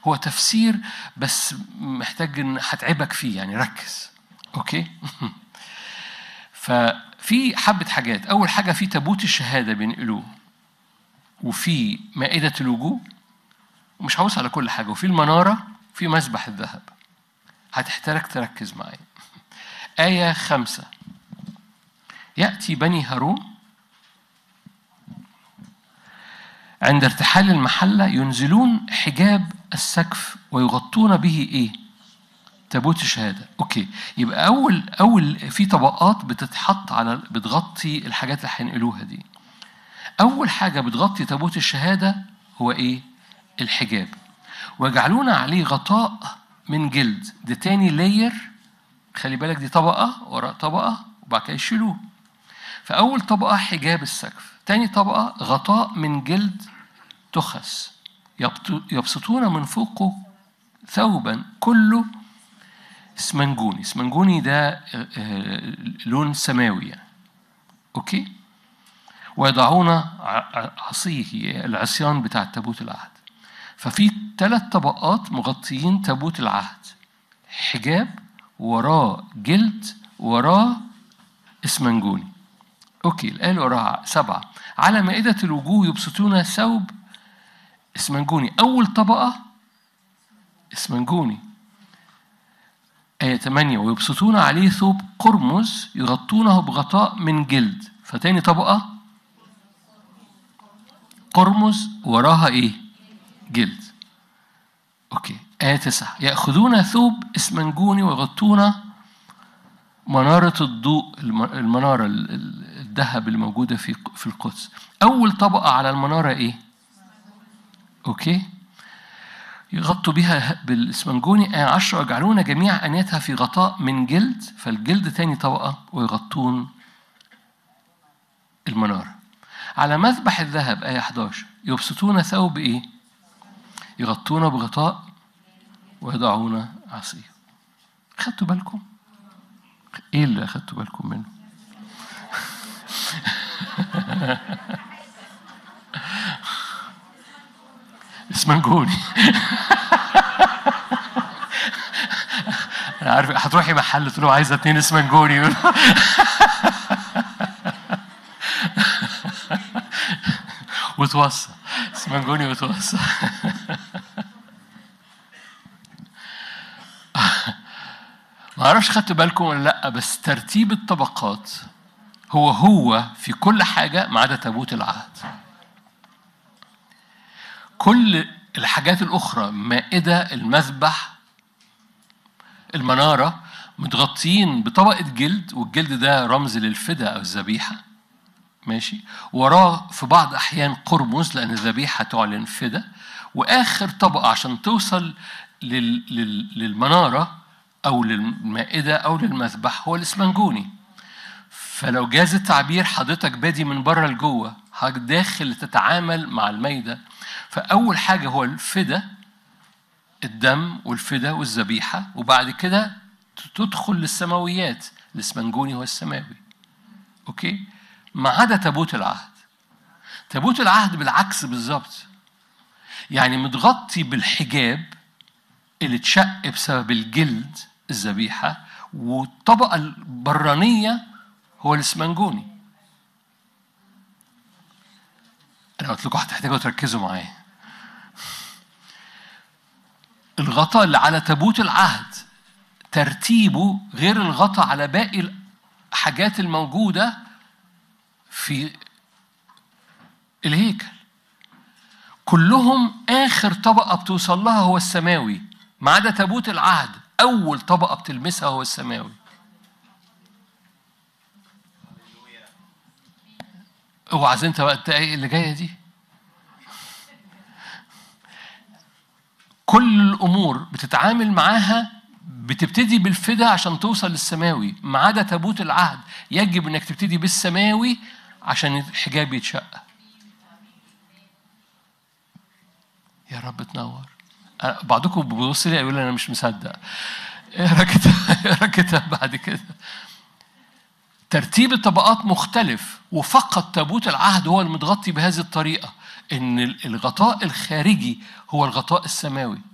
هو تفسير بس محتاج ان هتعبك فيه يعني ركز اوكي ففي حبة حاجات أول حاجة في تابوت الشهادة بينقلوه وفي مائدة الوجوه ومش هوصل على كل حاجة وفي المنارة في مسبح الذهب هتحتاج تركز معايا آية خمسة يأتي بني هارون عند ارتحال المحلة ينزلون حجاب السقف ويغطون به إيه؟ تابوت الشهادة أوكي يبقى أول أول في طبقات بتتحط على بتغطي الحاجات اللي هينقلوها دي أول حاجة بتغطي تابوت الشهادة هو إيه؟ الحجاب ويجعلون عليه غطاء من جلد ده تاني لاير خلي بالك دي طبقة وراء طبقة وبعد كده يشيلوه فأول طبقة حجاب السقف تاني طبقة غطاء من جلد تخس يبسطون من فوقه ثوبا كله اسمنجوني اسمنجوني ده لون سماوي يعني. اوكي ويضعون عصيه العصيان بتاع تابوت العهد ففي ثلاث طبقات مغطيين تابوت العهد حجاب وراه جلد وراه اسمنجوني اوكي الآية اللي وراها سبعة على مائدة الوجوه يبسطون ثوب اسمنجوني أول طبقة اسمنجوني آية 8 ويبسطون عليه ثوب قرمز يغطونه بغطاء من جلد فتاني طبقة قرمز وراها إيه؟ جلد أوكي آية 9 يأخذون ثوب اسمنجوني ويغطون منارة الضوء المنارة الذهب الموجودة في في القدس أول طبقة على المنارة إيه؟ أوكي يغطوا بها بالاسمنجوني آية 10 ويجعلون جميع أنيتها في غطاء من جلد فالجلد تاني طبقة ويغطون المنارة على مذبح الذهب آية 11 يبسطون ثوب إيه؟ يغطونه بغطاء ويضعون عصيه خدتوا بالكم؟ إيه اللي أخدتوا بالكم منه؟ اسمنجوني انا عارف هتروحي محل تقول له عايزه اتنين اسمنجوني وتوصى اسمنجوني وتوصى ما اعرفش خدتوا بالكم ولا لا بس ترتيب الطبقات هو هو في كل حاجه ما عدا تابوت العهد كل الحاجات الأخرى مائدة المذبح المنارة متغطيين بطبقة جلد والجلد ده رمز للفدا أو الذبيحة ماشي وراه في بعض أحيان قرمز لأن الذبيحة تعلن فدا وآخر طبقة عشان توصل لل... لل... للمنارة أو للمائدة أو للمذبح هو الإسمنجوني فلو جاز التعبير حضرتك بادي من بره لجوه حضرتك داخل تتعامل مع الميدة فأول حاجة هو الفدا الدم والفدا والذبيحة وبعد كده تدخل للسماويات الاسمنجوني هو السماوي أوكي ما عدا تابوت العهد تابوت العهد بالعكس بالظبط يعني متغطي بالحجاب اللي اتشق بسبب الجلد الذبيحة والطبقة البرانية هو الاسمنجوني أنا قلت لكم هتحتاجوا تركزوا معايا الغطاء اللي على تابوت العهد ترتيبه غير الغطاء على باقي الحاجات الموجودة في الهيكل كلهم آخر طبقة بتوصل لها هو السماوي ما عدا تابوت العهد أول طبقة بتلمسها هو السماوي اوعى انت بقى الدقايق اللي جايه دي كل الامور بتتعامل معاها بتبتدي بالفدا عشان توصل للسماوي ما عدا تابوت العهد يجب انك تبتدي بالسماوي عشان الحجاب يتشق يا رب تنور بعضكم بيبص لي يقول انا مش مصدق اقرا كده اقرا كده بعد كده ترتيب الطبقات مختلف وفقط تابوت العهد هو المتغطي بهذه الطريقه ان الغطاء الخارجي هو الغطاء السماوي